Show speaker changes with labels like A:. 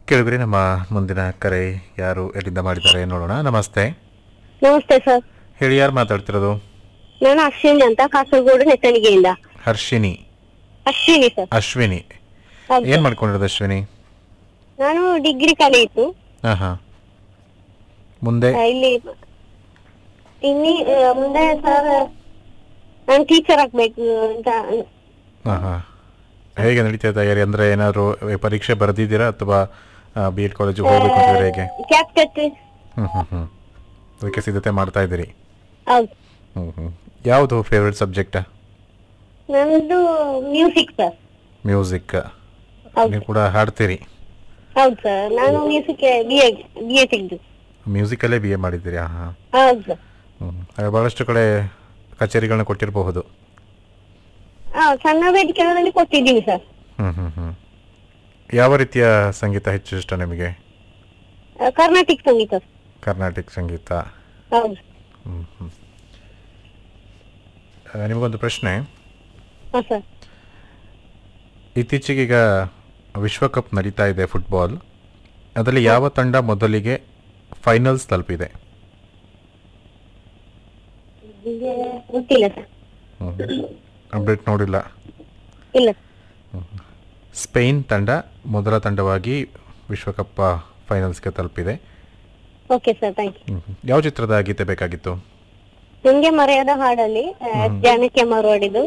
A: ಕೇಳಿದ್ರಿ ನಮ್ಮ ಮುಂದಿನ ಕರೆ ಯಾರು ಎಲ್ಲಿಂದ ಮಾಡಿದ್ದಾರೆ ನೋಡೋಣ ನಮಸ್ತೆ
B: ನಮಸ್ತೆ ಸರ್
A: ಹೇಳಿ ಯಾರು ಮಾತಾಡ್ತಿರೋದು
B: ನಾನು ಅಶ್ವಿನಿ ಅಂತ ಕಾಸರಗೋಡು ನೆತ್ತಣಿಗೆಯಿಂದ
A: ಹರ್ಷಿನಿ
B: ಅಶ್ವಿನಿ ಸರ್
A: ಅಶ್ವಿನಿ
B: ಹೌದು
A: ಏನ್
B: ಸರ್.
A: ಮಾಡ್ಕೊಂಡಿರೋದು ಅಶ್ವಿನಿ
B: ನಾನು ಡಿಗ್ರಿ ಕಲಿಯಿತು
A: ಹಾ ಹಾ ಮುಂದೆ
B: ಆ, ಇಲ್ಲಿ ಇಲ್ಲಿ ಆ, ಮುಂದೆ ಸರ್ ನಾನು ಟೀಚರ್ ಆಗ್ಬೇಕು ಅಂತ
A: ಹಾ ಹಾ ಹೇಗೆ ನಡೀತಾ ಇದೆ ತಯಾರಿ ಅಂದ್ರೆ ಏನಾದ್ರು ಪರೀಕ್ಷೆ ಬರೆದಿದ್ದೀರಾ ಅಥವಾ ಬಿ ಎಡ್ ಕಾಲೇಜಿಗೆ ಹೋಗ್ಬೇಕು ಅಂತಿದ್ರೆ ಹೇಗೆ
B: ಕ್ಯಾಪ್ಟೆಟ್
A: ಹ್ಮ್ ಹ್ಮ್ ಹ್ಮ್ ಅದಕ್ಕೆ ಸಿದ್ಧತೆ ಮಾಡ್ತಾ ಇದ್ದೀರಿ
B: ಹೌದು
A: ಹ್ಮ್ ಹ್ಮ್ ಯಾವುದು ಫೇವ್ರೆಟ್ ಸಬ್ಜೆಕ್ಟ್
B: ನಮ್ದು ಮ್ಯೂಸಿಕ್ ಸರ್
A: ಮ್ಯೂಸಿಕ್
B: ಹೌದು
A: ನೀವು ಕೂಡ ಹಾಡ್ತೀರಿ
B: ಹೌದು ಸರ್ ನಾನು music B A B A ತೆಗೆದು
A: ಮ್ಯೂಸಿಕಲ್ಲೇ ಬಿ ಎ ಮಾಡಿದ್ದೀರಿ ಹಾಂ ಹಾಂ
B: ಹೌದು ಸರ್
A: ಹ್ಮ್. ಹಾಗೆ ಬಹಳಷ್ಟು ಕಡೆ ಕಚೇರಿಗಳನ್ನ ಕೊಟ್ಟಿರಬಹುದು
B: ಹಾ ಸಣ್ಣ ವೇದಿಕೆಗಳಲ್ಲಿ ಕೊಟ್ಟಿದ್ದೀನಿ ಸರ್
A: ಹ್ಮ್ ಹ್ಮ್ ಹ್ಮ್ ಯಾವ ರೀತಿಯ ಸಂಗೀತ ಹೆಚ್ಚು ಇಷ್ಟ ನಿಮಗೆ
B: ಆ, ಕರ್ನಾಟಿಕ್ ಸಂಗೀತ ಸರ್.
A: ಕರ್ನಾಟಕ ಸಂಗೀತ
B: ಹೌದು
A: ಹ್ಮ್ ಹ್ಮ್ ಆ, ನಿಮಗೊಂದು ಪ್ರಶ್ನೆ
B: ಹಾ ಸರ್
A: ಇತ್ತೀಚೆಗೀಗ ವಿಶ್ವಕಪ್ ನಡೀತಾ ಇದೆ ಫುಟ್ಬಾಲ್ ಅದರಲ್ಲಿ ಯಾವ ತಂಡ ಮೊದಲಿಗೆ ಫೈನಲ್ಸ್ ತಲುಪಿದೆ
B: ನಿಮ್ಗೆ ಗೊತ್ತಿಲ್ಲ ಸರ್
A: ಅಪ್ಡೇಟ್ ನೋಡಿಲ್ಲ
B: ಇಲ್ಲ
A: ಸ್ಪೇನ್ ತಂಡ ಮೊದಲ ತಂಡವಾಗಿ ವಿಶ್ವಕಪ್ ಫೈನಲ್ಸ್ಗೆ ತಲುಪಿದೆ
B: ಓಕೆ ಸರ್ ಥ್ಯಾಂಕ್ ಯು
A: ಹ್ಮ್ ಹ್ಮ್. ಯಾವ ಚಿತ್ರದ ಗೀತೆ ಬೇಕಾಗಿತ್ತು
B: ನಿಮ್ಗೆ ಮರೆಯದ ಹಾಡಲ್ಲಿ ಆ, ಜಾನಕಿ ಅಮ್ಮ ಹಾಡಿದ್ದು